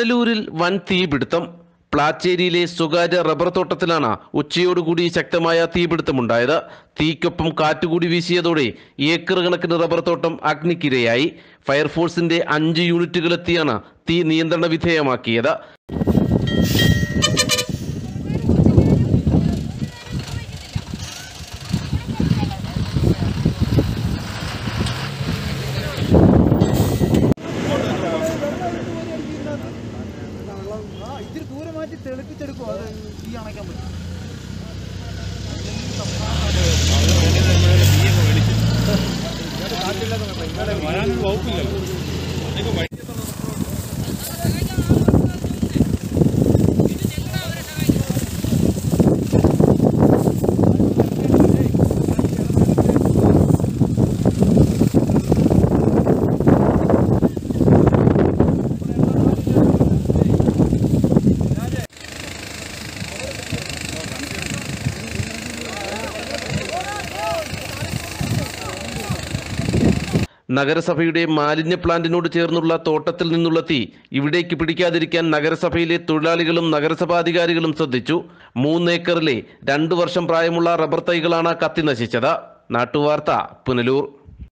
പുനലൂരിൽ വൻ തീപിടുത്തം പ്ലാച്ചേരിയിലെ സ്വകാര്യ റബ്ബർ തോട്ടത്തിലാണ് ഉച്ചയോടുകൂടി ശക്തമായ തീപിടുത്തമുണ്ടായത് തീക്കൊപ്പം കാറ്റുകൂടി വീശിയതോടെ ഏക്കർ കണക്കിന് റബ്ബർ തോട്ടം അഗ്നിക്കിരയായി ഫയർഫോഴ്സിന്റെ അഞ്ച് യൂണിറ്റുകളെത്തിയാണ് തീ നിയന്ത്രണ വിധേയമാക്കിയത് ഇത്തിരി ദൂരെ മാറ്റി തെളിപ്പിച്ചെടുക്കും അത് തീ അണയ്ക്കാൻ പറ്റും നഗരസഭയുടെ മാലിന്യ പ്ലാന്റിനോട് ചേർന്നുള്ള തോട്ടത്തിൽ നിന്നുള്ള തീ ഇവിടേക്ക് പിടിക്കാതിരിക്കാൻ നഗരസഭയിലെ തൊഴിലാളികളും നഗരസഭാ അധികാരികളും ശ്രദ്ധിച്ചു മൂന്നേക്കറിലെ രണ്ടു വർഷം പ്രായമുള്ള റബ്ബർ തൈകളാണ് കത്തി നശിച്ചത് നാട്ടുവാർത്ത പുനലൂർ